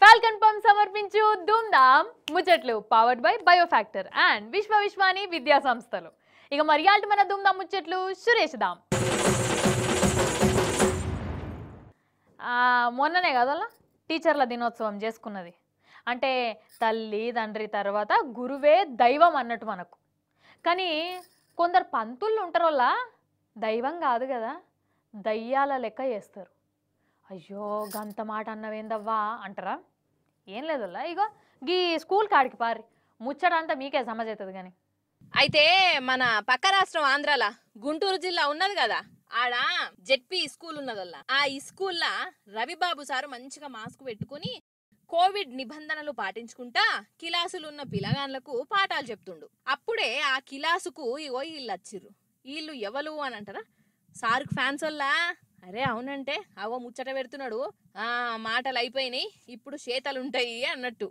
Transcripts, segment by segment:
రాల్ confirm సమర్పించు ధూమ్ ధామ్ ముచ్చట్లు పవర్డ్ బై బయోఫ్యాక్టర్ అండ్ విశ్వ విశ్వాని విద్యా సంస్థలు ఇక మర్యాద మన ధూమ్ ధామ్ ముచ్చట్లు సురేష్ దామ్ ఆ, మొన్ననే కదా టీచర్ల దినోత్సవం చేసుకున్నది అంటే తల్లి తండ్రి తర్వాత గురువే దైవం అన్నట్టు మనకు కానీ కొందరు పంతుళ్ళు ఉంటారోళ్ళ దైవం కాదు కదా దయ్యాల లెక్క చేస్తారు అయ్యో గంత మాట అన్నవేందవ్వా అంటారా ఏం లేదల్లా ఇగో గీ స్కూల్ కాడికి పారి ముచ్చటంతా మీకే సమజవుతుంది కానీ అయితే మన పక్క రాష్ట్రం ఆంధ్రాల గుంటూరు జిల్లా ఉన్నది కదా ఆడ జెడ్పీ స్కూల్ ఉన్నదల్లా ఆ ఈ స్కూల్లా రవిబాబు సారు మంచిగా మాస్క్ పెట్టుకుని కోవిడ్ నిబంధనలు పాటించుకుంటా కిలాసులు ఉన్న పిల్లగాన్లకు పాఠాలు చెప్తుండు అప్పుడే ఆ కిలాసుకు ఇగో వీళ్ళు వచ్చిర్రు వీళ్ళు ఎవరు అని అంటారా సార్కు ఫ్యాన్స్ వల్లా అరే అవునంటే అవో ముచ్చట పెడుతున్నాడు ఆ మాటలు అయిపోయినాయి ఇప్పుడు చేతలుంటాయి అన్నట్టు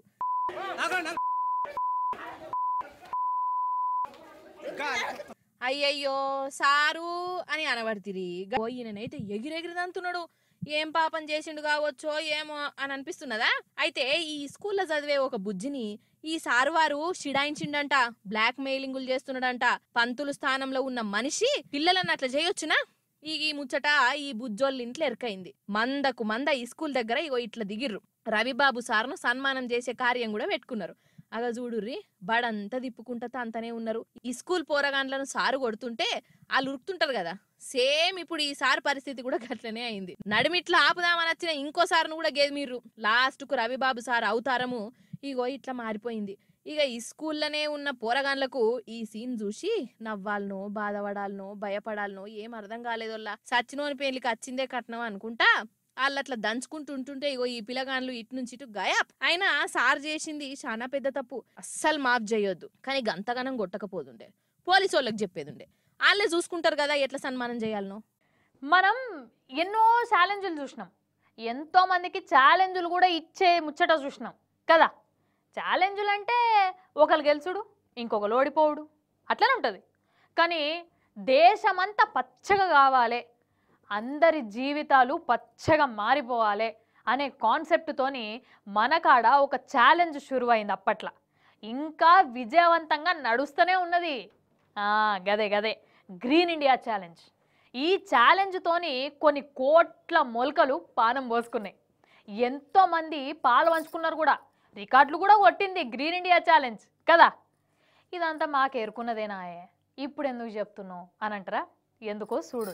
అయ్యయ్యో సారు అని అనబడితిరి ఓ ఈయననైతే ఎగిరెగిరిదంతున్నాడు ఏం పాపం చేసిండు కావచ్చో ఏమో అని అనిపిస్తున్నదా అయితే ఈ స్కూల్లో చదివే ఒక బుజ్జిని ఈ సారు వారు షిడాయించిండంట బ్లాక్ మెయిలింగులు చేస్తున్నాడంట పంతులు స్థానంలో ఉన్న మనిషి పిల్లలను అట్లా చేయొచ్చునా ఈ ఈ ముచ్చట ఈ బుజ్జోళ్ళ ఇంట్లో ఎరకైంది మందకు మంద ఈ స్కూల్ దగ్గర ఇగో ఇట్లా దిగిర్రు రవిబాబు సార్ను సన్మానం చేసే కార్యం కూడా పెట్టుకున్నారు అగ చూడుర్రి బడంతా తిప్పుకుంటా అంతనే ఉన్నారు ఈ స్కూల్ పోరగాండ్లను సారు కొడుతుంటే వాళ్ళు ఉరుకుతుంటారు కదా సేమ్ ఇప్పుడు ఈ సార్ పరిస్థితి కూడా గట్లనే అయింది నడిమిట్లా ఆపుదామని వచ్చిన ఇంకో సార్ను కూడా గేదిమిర్రు లాస్ట్ కు రవిబాబు సార్ అవతారము ఇగో ఇట్లా మారిపోయింది ఇక ఈ స్కూల్లోనే ఉన్న పోరగాన్లకు ఈ సీన్ చూసి నవ్వాలనో బాధపడాలనో భయపడాలనో ఏం అర్థం కాలేదోల్లా సచ్చినోని పెళ్లికి వచ్చిందే కట్నం అనుకుంటా వాళ్ళు అట్లా దంచుకుంటూ ఉంటుంటే ఇగో ఈ పిల్లగాన్లు ఇటు నుంచి ఇటు గయాప్ అయినా సార్ చేసింది చాలా పెద్ద తప్పు అస్సలు మాఫ్ చేయొద్దు కానీ గంతగనం కొట్టకపోతుండే పోలీసు వాళ్ళకి చెప్పేది ఉండే వాళ్ళే చూసుకుంటారు కదా ఎట్లా సన్మానం చేయాలనో మనం ఎన్నో ఛాలెంజ్లు చూసినాం ఎంతో మందికి ఛాలెంజ్లు కూడా ఇచ్చే ముచ్చట చూసినాం కదా ఛాలెంజ్లు అంటే ఒకరు గెలుచుడు ఇంకొకరు ఓడిపోవుడు అట్లనే ఉంటుంది కానీ దేశమంతా పచ్చగా కావాలి అందరి జీవితాలు పచ్చగా మారిపోవాలి అనే కాన్సెప్ట్తోని మనకాడ ఒక ఛాలెంజ్ షురువైంది అప్పట్లో ఇంకా విజయవంతంగా నడుస్తూనే ఉన్నది ఆ, గదే గదే గ్రీన్ ఇండియా ఛాలెంజ్ ఈ ఛాలెంజ్తోని కొన్ని కోట్ల మొలకలు పానం పోసుకున్నాయి ఎంతోమంది పాలు పంచుకున్నారు కూడా రికార్డులు కూడా కొట్టింది గ్రీన్ ఇండియా ఛాలెంజ్ కదా ఇదంతా మాకు ఎరుకున్నదేనాయే ఇప్పుడు ఎందుకు చెప్తున్నావు అని అంటారా ఎందుకో చూడు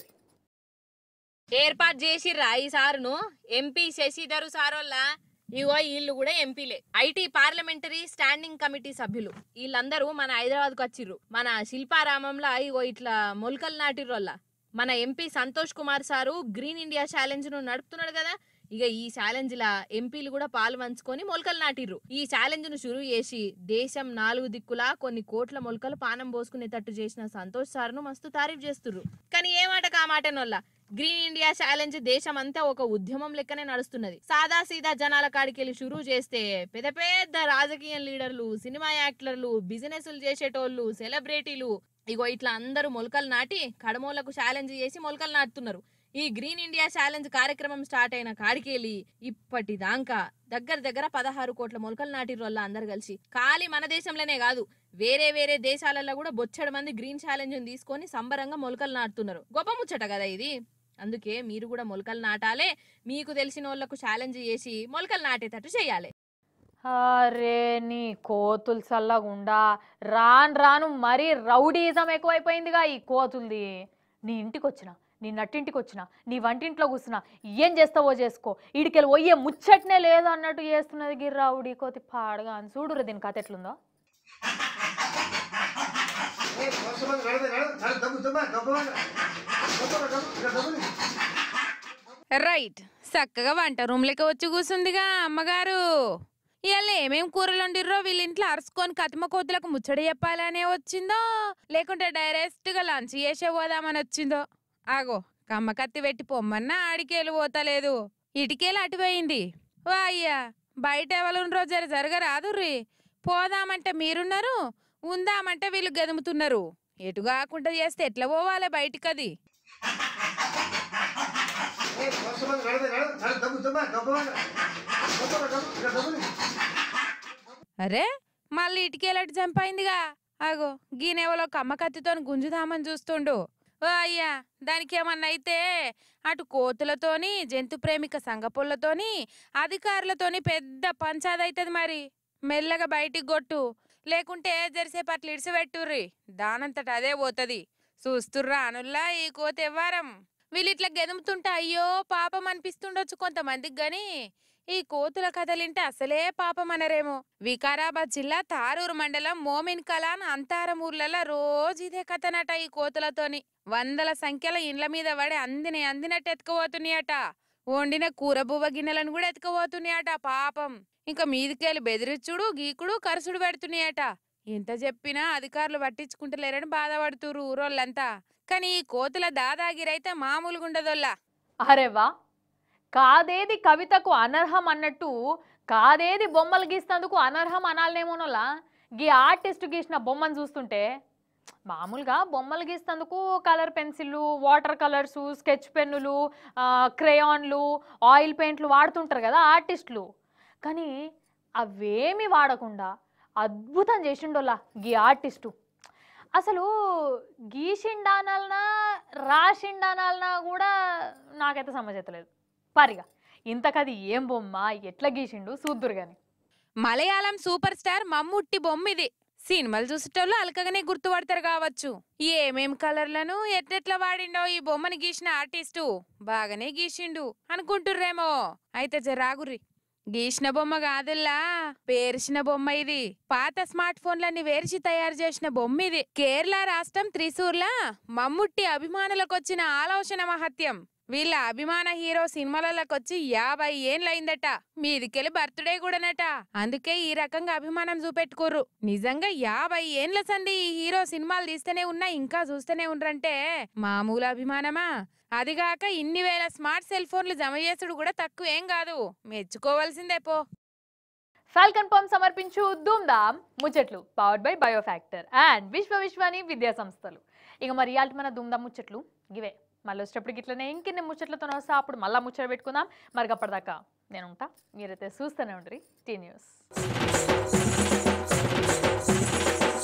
ఏర్పాటు చేసిర్రా ఈ సారును ఎంపీ శశిధరు సారోళ్ళ ఇగో వీళ్ళు కూడా ఎంపీలే ఐటీ పార్లమెంటరీ స్టాండింగ్ కమిటీ సభ్యులు వీళ్ళందరూ మన హైదరాబాద్కు వచ్చిర్రు మన శిల్పారామంలో ఇగో ఇట్లా మొలకలు నాటిర్రోళ్ళ మన MP Santosh Kumar sir green India challenge ను నడుపుతున్నాడు కదా ఇక ఈ ఛాలెంజ్ లా ఎంపీలు కూడా పాలు పంచుకొని మొలకలు నాటిర్రు ఈ ఛాలెంజ్ ను షురూ చేసి దేశం నాలుగు దిక్కులా కొన్ని కోట్ల మొలకలు పానం పోసుకునేటట్టు చేసిన సంతోష్ సార్ను మస్తు తారీఫ్ చేస్తుర్రు కానీ ఏ మాట కా మాటనొల్ల గ్రీన్ ఇండియా ఛాలెంజ్ దేశం అంతా ఒక ఉద్యమం లెక్కనే నడుస్తున్నది సాదా సీదా జనాల కాడికెళ్ళి షురూ చేస్తే పెద్ద పెద్ద రాజకీయ లీడర్లు సినిమా యాక్టర్లు బిజినెస్లు చేసేటోళ్ళు సెలబ్రిటీలు ఇగో ఇట్లా అందరూ మొలకలు నాటి కడమోలకు ఛాలెంజ్ చేసి మొలకలు నాటుతున్నారు ఈ గ్రీన్ ఇండియా ఛాలెంజ్ కార్యక్రమం స్టార్ట్ అయిన కాడికెళ్ళి ఇప్పటిదాకా దగ్గర దగ్గర పదహారు కోట్ల మొలకలు నాటిరు వల్ల అందరు కలిసి ఖాళీ మన దేశంలోనే కాదు వేరే వేరే దేశాలలో కూడా బొచ్చడు మంది గ్రీన్ ఛాలెంజ్ తీసుకొని సంబరంగా మొలకలు నాటుతున్నారు గొప్ప ముచ్చట కదా ఇది అందుకే మీరు కూడా మొలకలు నాటాలే మీకు తెలిసిన వాళ్ళకు ఛాలెంజ్ చేసి మొలకలు నాటేటట్టు చేయాలి అరే నీ కోతులు చల్లగుండా రాను రాను మరీ రౌడీజం ఎక్కువైపోయిందిగా ఈ కోతులది నీ ఇంటికి వచ్చిన నీ నట్టింటికి వచ్చిన నీ వంటింట్లో కూర్చున్నా ఏం చేస్తావో చేసుకో ఈడికెళ్ళి పోయే ముచ్చట్నే లేదు అన్నట్టు చేస్తున్నది గిర్ రౌడీ కోతి పాడగా అని చూడురు దీని కథ ఎట్లుందో రైట్ చక్కగా వంట రూమ్లోకి వచ్చి కూసుందిగా అమ్మగారు ఇవాళ ఏమేం కూరలు వండిర్రో వీళ్ళ ఇంట్లో అరుచుకొని కతిమ కోతులకు ముచ్చట చెప్పాలనే వచ్చిందో లేకుంటే డైరెక్ట్ గా లంచ్ చేసే పోదామని వచ్చిందో ఆగో కమ్మ కత్తి పెట్టి పొమ్మన్నా ఆడికేలు పోతలేదు ఇటుకేలు అటుపోయింది వా అయ్యా బయట ఎవరున్నరో జర జరగరాదు రీ పోదామంటే మీరున్నారు ఉందామంటే వీళ్ళు గదుముతున్నారు ఎటు కాకుండా చేస్తే ఎట్లా పోవాలి బయటికది అరే మళ్ళీ ఇటుకేలట్టు చంపైందిగా అగో గీనెవలో కమ్మ కత్తితోని గుంజుదామని చూస్తుండు ఓ అయ్యా దానికి ఏమన్నా అయితే అటు కోతులతోని జంతు ప్రేమిక సంగపుల్లతోని అధికారులతోని పెద్ద పంచాది అవుతుంది మరి మెల్లగా బయటికి కొట్టు లేకుంటే జరిసేపు అట్లా ఇడిసిపెట్టుర్రి దానంతట అదే పోతది చూస్తుర్రా అనుల్లా ఈ కోత ఎవ్వారం వీళ్ళిట్లా గెదుముతుంటే అయ్యో పాపం అనిపిస్తుండొచ్చు కొంతమందికి గాని ఈ కోతుల కథలింటే అసలే పాపం అనరేమో వికారాబాద్ జిల్లా తారూరు మండలం మోమిన్ కలాన్ అంతారం ఊర్లలో రోజు ఇదే కథనట ఈ కోతులతోని వందల సంఖ్యలో ఇండ్ల మీద పడి అందిని అందినట్టు ఎత్తుకుపోతున్నాయట వండిన కూర బువ్వ గిన్నెలను కూడా ఎత్తుకుపోతున్నాయట పాపం ఇంకా మీదికెళ్ళి బెదిరిచ్చుడు గీకుడు కరుసుడు పెడుతున్నాయట ఎంత చెప్పినా అధికారులు పట్టించుకుంటలేరని బాధపడుతురు ఊరోళ్ళంతా కానీ ఈ కోతుల దాదాగిరైతే మామూలుగా ఉండదోల్లా అరే వా కాదేది కవితకు అనర్హం అన్నట్టు కాదేది బొమ్మలు గీసినందుకు అనర్హం అనాలనేమోనోలా గీ ఆర్టిస్ట్ గీసిన బొమ్మను చూస్తుంటే మామూలుగా బొమ్మలు గీసినందుకు కలర్ పెన్సిళ్ళు వాటర్ కలర్సు స్కెచ్ పెన్నులు క్రేయాన్లు ఆయిల్ పెయింట్లు వాడుతుంటారు కదా ఆర్టిస్టులు కానీ అవేమి వాడకుండా అద్భుతం చేసిండోలా గీ ఆర్టిస్టు అసలు గీసిండానాలనా రాసిండానాలనా కూడా నాకైతే సమజెత్తలేదు పారిగా ఇంతకది ఏం బొమ్మ ఎట్లా గీసిండు చూద్దురు గాని మలయాళం సూపర్ స్టార్ మమ్ముట్టి బొమ్మ ఇది సినిమాలు చూసేటోళ్ళు అలకగానే గుర్తుపడతారు కావచ్చు ఏమేం కలర్లను ఎట్లెట్లా వాడిండో ఈ బొమ్మని గీసిన ఆర్టిస్టు బాగానే గీసిండు అనుకుంటుర్రేమో అయితే జరాగుర్రి గీసిన బొమ్మ కాదుల్లా పేర్చిన బొమ్మ ఇది పాత స్మార్ట్ ఫోన్లన్నీ వేర్చి తయారు చేసిన బొమ్మ ఇది కేరళ రాష్ట్రం త్రిశూర్లా మమ్ముట్టి అభిమానులకొచ్చిన ఆలోచన మహత్యం వీళ్ళ అభిమాన హీరో సినిమాలకొచ్చి యాభై ఏండ్లయిందట మీదికెళ్ళి బర్త్డే కూడానట అందుకే ఈ రకంగా అభిమానం చూపెట్టుకోర్రు నిజంగా యాభై ఏండ్ల సంది ఈ హీరో సినిమాలు తీస్తూనే ఉన్నా ఇంకా చూస్తూనే ఉండ్రంటే మామూలు అభిమానమా అదిగాక ఇన్ని వేల స్మార్ట్ సెల్ ఫోన్లు జమ చేసుడు కూడా తక్కువేం కాదు మెచ్చుకోవాల్సిందే పో ఫాల్కన్ పంప్ సమర్పించు ధూమ్ధామ్ ముచ్చట్లు పవర్డ్ బై బయోఫ్యాక్టర్ అండ్ విశ్వ విశ్వాని విద్యా సంస్థలు ఇక మరి ఇవాళ మన ధూమ్ధామ్ ముచ్చట్లు ఇవే మళ్ళీ వచ్చేటప్పటికి ఇట్లనే ఇంకెన్ని ముచ్చట్లతో వస్తా అప్పుడు మళ్ళీ ముచ్చట పెట్టుకుందాం మరి అప్పటిదాకా నేను ఉంటా మీరైతే చూస్తూనే ఉండ్రి టీ న్యూస్